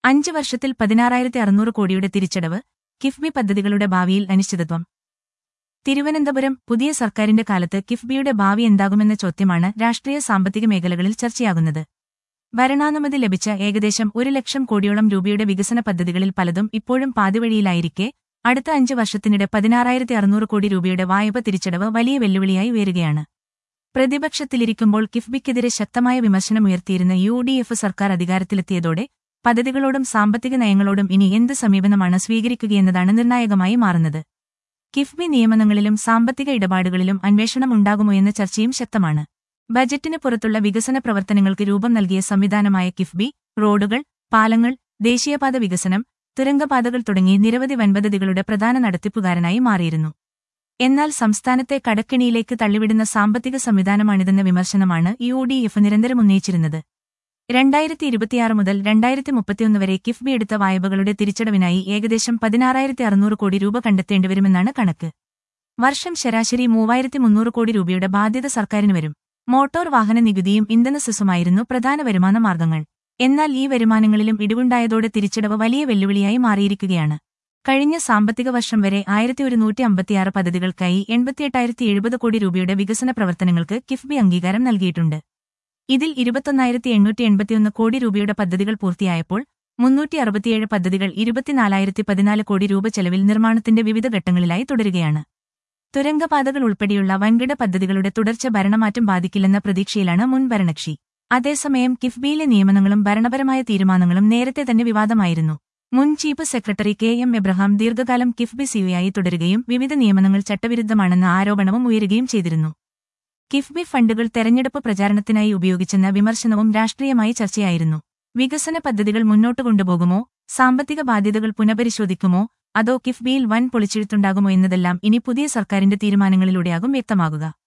അഞ്ച് വർഷത്തിൽ പതിനാറായിരത്തി അറുന്നൂറ് കോടിയുടെ തിരിച്ചടവ് കിഫ്ബി പദ്ധതികളുടെ ഭാവിയിൽ അനിശ്ചിതത്വം തിരുവനന്തപുരം പുതിയ സർക്കാരിന്റെ കാലത്ത് കിഫ്ബിയുടെ ഭാവി എന്താകുമെന്ന ചോദ്യമാണ് രാഷ്ട്രീയ സാമ്പത്തിക മേഖലകളിൽ ചർച്ചയാകുന്നത് ഭരണാനുമതി ലഭിച്ച ഏകദേശം ഒരു ലക്ഷം കോടിയോളം രൂപയുടെ വികസന പദ്ധതികളിൽ പലതും ഇപ്പോഴും പാതിവഴിയിലായിരിക്കെ അടുത്ത അഞ്ച് വർഷത്തിനിടെ പതിനാറായിരത്തി അറുന്നൂറ് കോടി രൂപയുടെ വായ്പ തിരിച്ചടവ് വലിയ വെല്ലുവിളിയായി ഉയരുകയാണ് പ്രതിപക്ഷത്തിലിരിക്കുമ്പോൾ കിഫ്ബിക്കെതിരെ ശക്തമായ വിമർശനമുയർത്തിയിരുന്ന യു ഡി എഫ് സർക്കാർ അധികാരത്തിലെത്തിയതോടെ പദ്ധതികളോടും സാമ്പത്തിക നയങ്ങളോടും ഇനി എന്ത് സമീപനമാണ് സ്വീകരിക്കുകയെന്നതാണ് നിർണായകമായി മാറുന്നത് കിഫ്ബി നിയമനങ്ങളിലും സാമ്പത്തിക ഇടപാടുകളിലും അന്വേഷണം ഉണ്ടാകുമോ എന്ന ചർച്ചയും ശക്തമാണ് ബജറ്റിന് പുറത്തുള്ള വികസന പ്രവർത്തനങ്ങൾക്ക് രൂപം നൽകിയ സംവിധാനമായ കിഫ്ബി റോഡുകൾ പാലങ്ങൾ ദേശീയപാത വികസനം തുരങ്കപാതകൾ തുടങ്ങി നിരവധി വൻപദ്ധതികളുടെ പ്രധാന നടത്തിപ്പുകാരനായി മാറിയിരുന്നു എന്നാൽ സംസ്ഥാനത്തെ കടക്കെണിയിലേക്ക് തള്ളിവിടുന്ന സാമ്പത്തിക സംവിധാനമാണിതെന്ന വിമർശനമാണ് യു ഡി എഫ് നിരന്തരം ഉന്നയിച്ചിരുന്നത് രണ്ടായിരത്തി ഇരുപത്തിയാറ് മുതൽ രണ്ടായിരത്തി മുപ്പത്തിയൊന്ന് വരെ കിഫ്ബി എടുത്ത വായ്പകളുടെ തിരിച്ചടവിനായി ഏകദേശം പതിനാറായിരത്തി അറുന്നൂറ് കോടി രൂപ കണ്ടെത്തേണ്ടിവരുമെന്നാണ് കണക്ക് വർഷം ശരാശരി മൂവായിരത്തി മുന്നൂറ് കോടി രൂപയുടെ ബാധ്യത സർക്കാരിന് വരും മോട്ടോർ വാഹന നികുതിയും ഇന്ധന സെസ്സുമായിരുന്നു പ്രധാന വരുമാന മാർഗങ്ങൾ എന്നാൽ ഈ വരുമാനങ്ങളിലും ഇടിവുണ്ടായതോടെ തിരിച്ചടവ് വലിയ വെല്ലുവിളിയായി മാറിയിരിക്കുകയാണ് കഴിഞ്ഞ സാമ്പത്തിക വർഷം വരെ ആയിരത്തി ഒരുന്നൂറ്റി അമ്പത്തിയാറ് പദ്ധതികൾക്കായി എൺപത്തിയെട്ടായിരത്തി എഴുപത് കോടി രൂപയുടെ വികസന പ്രവർത്തനങ്ങൾക്ക് കിഫ്ബി അംഗീകാരം നൽകിയിട്ടുണ്ട് ഇതിൽ ഇരുപത്തൊന്നായിരത്തി എണ്ണൂറ്റി എൺപത്തിയൊന്ന് കോടി രൂപയുടെ പദ്ധതികൾ പൂർത്തിയായപ്പോൾ മുന്നൂറ്റി അറുപത്തിയേഴ് പദ്ധതികൾ ഇരുപത്തിനാലായിരത്തി പതിനാല് കോടി രൂപ ചെലവിൽ നിർമ്മാണത്തിന്റെ വിവിധ ഘട്ടങ്ങളിലായി തുടരുകയാണ് തുരങ്കപാതകൾ ഉൾപ്പെടെയുള്ള വൻകിട പദ്ധതികളുടെ തുടർച്ച ഭരണമാറ്റം ബാധിക്കില്ലെന്ന പ്രതീക്ഷയിലാണ് മുൻ ഭരണകക്ഷി അതേസമയം കിഫ്ബിയിലെ നിയമനങ്ങളും ഭരണപരമായ തീരുമാനങ്ങളും നേരത്തെ തന്നെ വിവാദമായിരുന്നു മുൻ chief secretary K M Abraham ദീർഘകാലം കിഫ്ബി സിഇഒയായി തുടരുകയും വിവിധ നിയമനങ്ങൾ ചട്ടവിരുദ്ധമാണെന്ന ആരോപണവും ഉയരുകയും ചെയ്തിരുന്നു കിഫ്ബി ഫണ്ടുകൾ തെരഞ്ഞെടുപ്പ് പ്രചാരണത്തിനായി ഉപയോഗിച്ചെന്ന വിമർശനവും രാഷ്ട്രീയമായി ചർച്ചയായിരുന്നു വികസന പദ്ധതികൾ മുന്നോട്ട് കൊണ്ടുപോകുമോ സാമ്പത്തിക ബാധ്യതകൾ പുനഃപരിശോധിക്കുമോ അതോ കിഫ്ബിയിൽ വൻ പൊളിച്ചെഴുത്തുണ്ടാകുമോ എന്നതെല്ലാം ഇനി പുതിയ സർക്കാരിന്റെ തീരുമാനങ്ങളിലൂടെയാകും വ്യക്തമാകുക